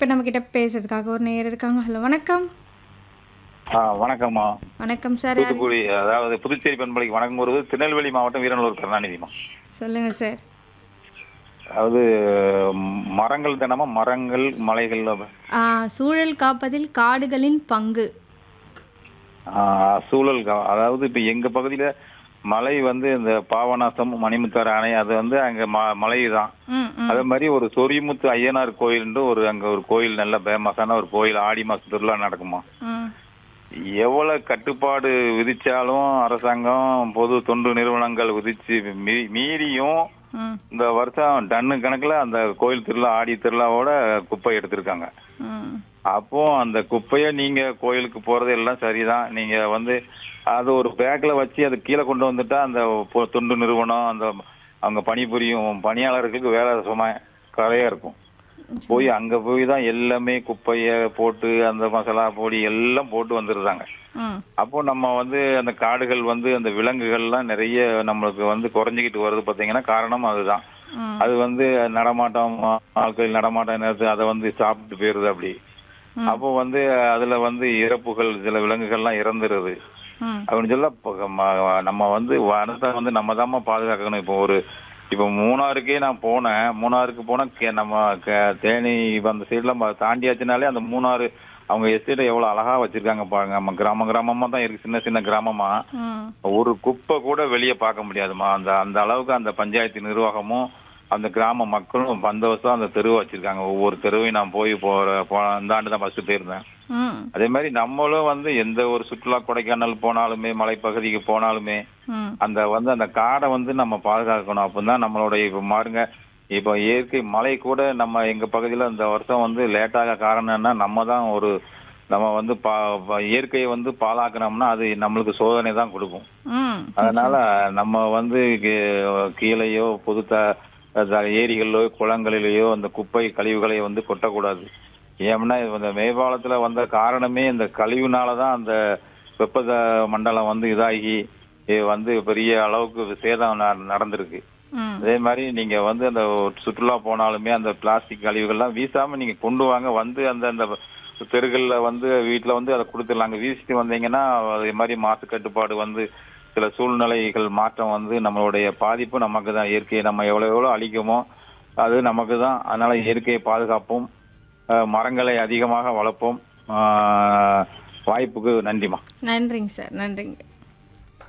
இப்போ நம்ம கிட்ட பேசுறதுக்காக ஒரு நேயர் இருக்காங்க ஹலோ வணக்கம் ஆ வணக்கம்மா வணக்கம் சார் யாரு தூத்துக்குடி அதாவது புதுச்சேரி பண்பலைக்கு வணக்கம் கூறுவது திருநெல்வேலி மாவட்டம் வீரநல்லூர் கருணாநிதிமா சொல்லுங்க சார் அதாவது ம், மரங்கள் தினமா மரங்கள் மலைகள் ஆ, சூழல் காப்பதில் காடுகளின் பங்கு ஆ, சூழல் கா- அதாவது இப்போ எங்க பகுதியில மலை வந்து இந்த பாவநாசம் மணிமுத்தாறு அணை அது வந்து அங்க ம- மலை தான் ம் ம் அதே மாதிரி ஒரு சொரிமுத்து ஐயனார் கோயில்னு ஒரு அங்க ஒரு கோயில் நல்ல ஃபேமஸான ஒரு கோயில் ஆடி மாசம் திருவிழா நடக்குமா ம் எவ்வளவு கட்டுப்பாடு விதிச்சாலும் அரசாங்கம் பொது தொண்டு நிறுவனங்கள் விதிச்சு மீ- மீறியும் ம் இந்த வருஷம் டன்னு கணக்குல அந்த கோயில் திருவிழா ஆடி திருவிழாவோட குப்பை எடுத்திருக்காங்க ம் அப்போ அந்த குப்பையை நீங்க கோயிலுக்கு போறது எல்லாம் சரிதான் நீங்க வந்து அது ஒரு பேக்ல வச்சு அது கீழே கொண்டு வந்துட்டா அந்த பொ- தொண்டு நிறுவனம் அந்த அவங்க பணிபுரியும் பணியாளர்களுக்கு வேலை சுமை கரையா இருக்கும் போய் அங்க போய் தான் எல்லாமே குப்பைய போட்டு அந்த மசாலா பொடி எல்லாம் போட்டு வந்துருந்தாங்க ம் அப்போ நம்ம வந்து அந்த காடுகள் வந்து அந்த விலங்குகள்லாம் நிறைய நம்மளுக்கு வந்து குறைஞ்சிக்கிட்டு வருது பாத்தீங்கன்னா காரணம் அதுதான் ம் அது வந்து நடமாட்டம் ஆட்கள் நடமாட்ட நேரத்து அதை வந்து சாப்பிட்டு போயிருது அப்படி அப்போ வந்து அதுல வந்து இறப்புகள் சில விலங்குகள்லாம் இறந்துருது ம் அப்படின்னு சொல்ல இப்ப ம- நம்ம வந்து வனத்தை வந்து நம்ம தாம்மா பாதுகாக்கணும் இப்போ ஒரு இப்போ மூணாறுக்கே நான் போனேன் மூணாறுக்கு போனா கே- நம்ம க- தேனி அந்த சைட்லாம் தாண்டியாச்சுனாலே அந்த மூணாறு அவங்க எஸ்டேட்டை எவ்வளவு அழகா வச்சிருக்காங்க பாருங்க நம்ம கிராம கிராமமா தான் இருக்கு சின்ன சின்ன கிராமமா ம் ஒரு குப்பை கூட வெளியே பார்க்க முடியாதுமா அந்த அந்த அளவுக்கு அந்த பஞ்சாயத்து நிர்வாகமும் அந்த கிராம மக்களும் பந்தோபஸ்தம் அந்த தெருவை வச்சிருக்காங்க ஒவ்வொரு தெருவையும் நான் போய் போற போ- இந்த ஆண்டு தான் ஃபர்ஸ்ட் போயிருந்தேன் ம் அதே மாதிரி நம்மளும் வந்து எந்த ஒரு சுற்றுலா கொடைக்கானல் போனாலுமே மலைப்பகுதிக்கு போனாலுமே ம் அந்த வந்து அந்த காடை வந்து நம்ம பாதுகாக்கணும் அப்பதான் நம்மளுடைய இப்ப பாருங்க இப்போ இயற்கை மழை கூட நம்ம எங்க பகுதியில இந்த வருஷம் வந்து லேட்டாக காரணம் என்ன நம்ம தான் ஒரு நம்ம வந்து பா பா- இயற்கையை வந்து பாழாக்குனோம்னா அது நம்மளுக்கு சோதனை தான் கொடுக்கும் ம் அதனால நம்ம வந்து கீ- கீழேயோ பொது த- த- ஏரிகளிலோ குளங்களிலேயோ அந்த குப்பை கழிவுகளை வந்து கொட்டக்கூடாது ஏன்னா இந்த மேம்பாலத்துல வந்த காரணமே இந்த கழிவுனால தான் அந்த வெப்ப த- மண்டலம் வந்து இதாகி இது வந்து பெரிய அளவுக்கு சேதம் ந- நடந்திருக்கு ம் அதே மாதிரி நீங்க வந்து அந்த சுற்றுலா போனாலுமே அந்த பிளாஸ்டிக் கழிவுகள்லாம் வீசாம நீங்க கொண்டு வாங்க வந்து அந்த அந்த தெருகள்ல வந்து வீட்டுல வந்து அதை கொடுத்துடலாங்க வீசிட்டு வந்தீங்கன்னா அதே மாதிரி மாசு கட்டுப்பாடு வந்து சில சூழ்நிலைகள் மாற்றம் வந்து நம்மளுடைய பாதிப்பு நமக்கு தான் இயற்கையை நம்ம எவ்வளவு எவ்வளவு அழிக்குமோ அது நமக்கு தான் அதனால இயற்கையை பாதுகாப்போம் அஹ் மரங்களை அதிகமாக வளர்ப்போம் அஹ் வாய்ப்புக்கு நன்றிமா நன்றிங்க சார் நன்றிங்க